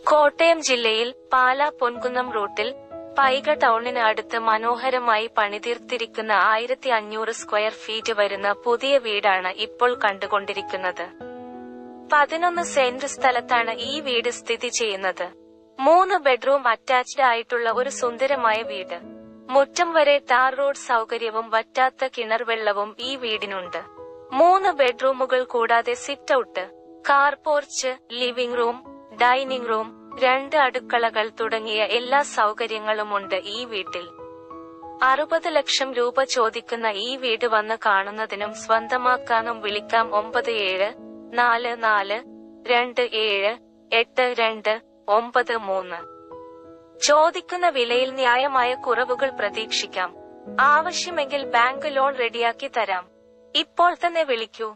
കോട്ടയം ജില്ലയിൽ പാല പൊൻകുന്നം റൂട്ടിൽ പൈക ടൗണിന് അടുത്ത് മനോഹരമായി പണിതീർത്തിരിക്കുന്ന ആയിരത്തി അഞ്ഞൂറ് സ്ക്വയർ ഫീറ്റ് വരുന്ന പുതിയ വീടാണ് ഇപ്പോൾ കണ്ടുകൊണ്ടിരിക്കുന്നത് പതിനൊന്ന് സെന്റ് സ്ഥലത്താണ് ഈ വീട് സ്ഥിതി ചെയ്യുന്നത് മൂന്ന് ബെഡ്റൂം അറ്റാച്ച്ഡ് ആയിട്ടുള്ള ഒരു സുന്ദരമായ വീട് മുറ്റം വരെ ടാർ റോഡ് സൗകര്യവും വറ്റാത്ത കിണർ വെള്ളവും ഈ വീടിനുണ്ട് മൂന്ന് ബെഡ്റൂമുകൾ കൂടാതെ sit out car porch living room dining room രണ്ട് അടുക്കളകൾ തുടങ്ങിയ എല്ലാ സൗകര്യങ്ങളുമുണ്ട് ഈ വീട്ടിൽ അറുപത് ലക്ഷം രൂപ ചോദിക്കുന്ന ഈ വീട് വന്ന് കാണുന്നതിനും സ്വന്തമാക്കാനും വിളിക്കാം ഒമ്പത് ഏഴ് നാല് നാല് രണ്ട് ഏഴ് എട്ട് രണ്ട് ഒമ്പത് മൂന്ന് ചോദിക്കുന്ന വിലയിൽ ന്യായമായ കുറവുകൾ പ്രതീക്ഷിക്കാം ആവശ്യമെങ്കിൽ ബാങ്ക് ലോൺ റെഡിയാക്കി തരാം ഇപ്പോൾ തന്നെ വിളിക്കൂ